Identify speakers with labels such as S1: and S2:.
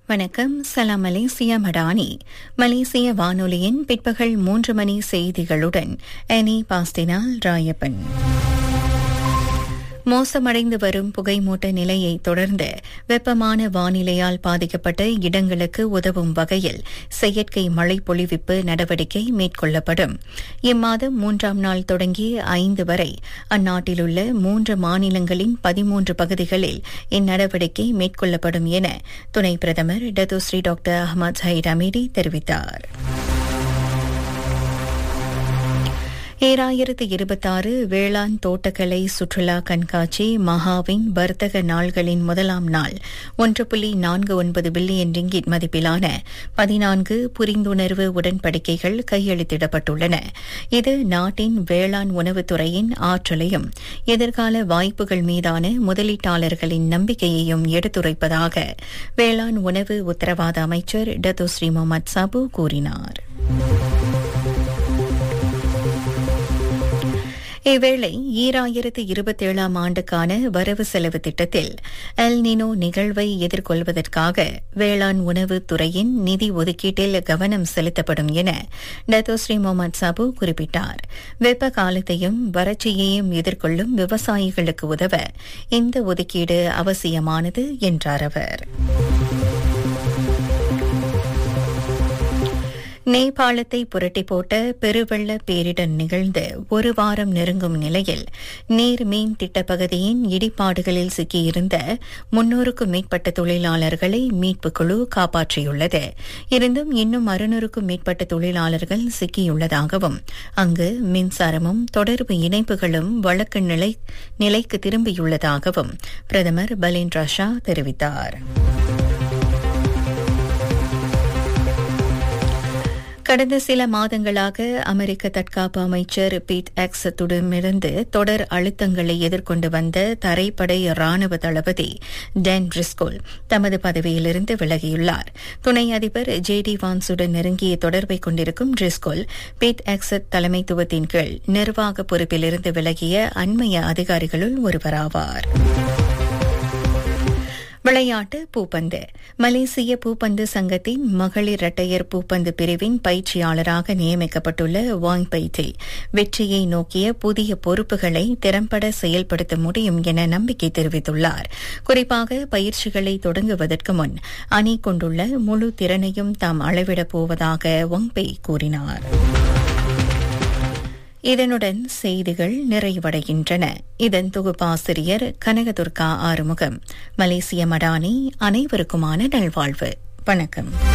S1: வணக்கம் சலாம் மலேசியா மடானி மலேசிய வானொலியின் பிற்பகல் மூன்று மணி செய்திகளுடன் எனி பாஸ்டினால் ராயப்பன் மோசமடைந்து வரும் புகைமூட்ட நிலையை தொடர்ந்து வெப்பமான வானிலையால் பாதிக்கப்பட்ட இடங்களுக்கு உதவும் வகையில் செயற்கை மழை பொழிவிப்பு நடவடிக்கை மேற்கொள்ளப்படும் இம்மாதம் மூன்றாம் நாள் தொடங்கி ஐந்து வரை அந்நாட்டிலுள்ள மூன்று மாநிலங்களின் பதிமூன்று பகுதிகளில் இந்நடவடிக்கை மேற்கொள்ளப்படும் என துணை பிரதமர் டத்துஸ்ரீ டாக்டர் அஹமத் சயிட் அமீடி தெரிவித்தார் ஈராயிரத்து இருபத்தாறு வேளாண் தோட்டக்கலை சுற்றுலா கண்காட்சி மகாவின் வர்த்தக நாள்களின் முதலாம் நாள் ஒன்று புள்ளி நான்கு ஒன்பது பில்லியன் ரிங்கிட் மதிப்பிலான பதினான்கு புரிந்துணர்வு உடன்படிக்கைகள் கையெழுத்திடப்பட்டுள்ளன இது நாட்டின் வேளாண் உணவுத்துறையின் ஆற்றலையும் எதிர்கால வாய்ப்புகள் மீதான முதலீட்டாளர்களின் நம்பிக்கையையும் எடுத்துரைப்பதாக வேளாண் உணவு உத்தரவாத அமைச்சர் டத்துஸ்ரீ முகமது சாபு கூறினார் இவ்வேளை ஈராயிரத்து இருபத்தேழாம் ஆண்டுக்கான வரவு செலவு திட்டத்தில் எல் நினோ நிகழ்வை எதிர்கொள்வதற்காக வேளாண் உணவு துறையின் நிதி ஒதுக்கீட்டில் கவனம் செலுத்தப்படும் என டத்தோஸ்ரீ முகமது சாபு குறிப்பிட்டார் வெப்ப காலத்தையும் வறட்சியையும் எதிர்கொள்ளும் விவசாயிகளுக்கு உதவ இந்த ஒதுக்கீடு அவசியமானது என்றார் அவர் நேபாளத்தை புரட்டி போட்ட பெருவெள்ள பேரிடர் நிகழ்ந்து ஒரு வாரம் நெருங்கும் நிலையில் நீர் மீன் திட்டப்பகுதியின் இடிபாடுகளில் சிக்கியிருந்த முன்னூறுக்கும் மேற்பட்ட தொழிலாளர்களை மீட்புக் குழு காப்பாற்றியுள்ளது இருந்தும் இன்னும் அறுநூறுக்கும் மேற்பட்ட தொழிலாளர்கள் சிக்கியுள்ளதாகவும் அங்கு மின்சாரமும் தொடர்பு இணைப்புகளும் வழக்கு நிலை நிலைக்கு திரும்பியுள்ளதாகவும் பிரதமர் பலின் ரஷா தெரிவித்தார் கடந்த சில மாதங்களாக அமெரிக்க தற்காப்பு அமைச்சர் பீட் எக்ஸத்துடமிருந்து தொடர் அழுத்தங்களை எதிர்கொண்டு வந்த தரைப்படை ராணுவ தளபதி டென் பிரிஸ்கோல் தமது பதவியிலிருந்து விலகியுள்ளார் துணை அதிபர் ஜே டி வான்ஸுடன் நெருங்கிய தொடர்பை கொண்டிருக்கும் டிரிஸ்கோல் பீட் எக்ஸத் தலைமைத்துவத்தின் கீழ் நிர்வாக பொறுப்பிலிருந்து விலகிய அண்மைய அதிகாரிகளுள் ஒருவராவார் விளையாட்டு பூப்பந்து மலேசிய பூப்பந்து சங்கத்தின் மகளிர் இரட்டையர் பூப்பந்து பிரிவின் பயிற்சியாளராக நியமிக்கப்பட்டுள்ள வாங் பைத்தி வெற்றியை நோக்கிய புதிய பொறுப்புகளை திறம்பட செயல்படுத்த முடியும் என நம்பிக்கை தெரிவித்துள்ளார் குறிப்பாக பயிற்சிகளை தொடங்குவதற்கு முன் அணி கொண்டுள்ள முழு திறனையும் தாம் அளவிடப் போவதாக ஒங்பை கூறினார் இதனுடன் செய்திகள் நிறைவடைகின்றன இதன் தொகுப்பாசிரியர் கனகதுர்கா ஆறுமுகம் மலேசிய மடானி அனைவருக்குமான நல்வாழ்வு வணக்கம்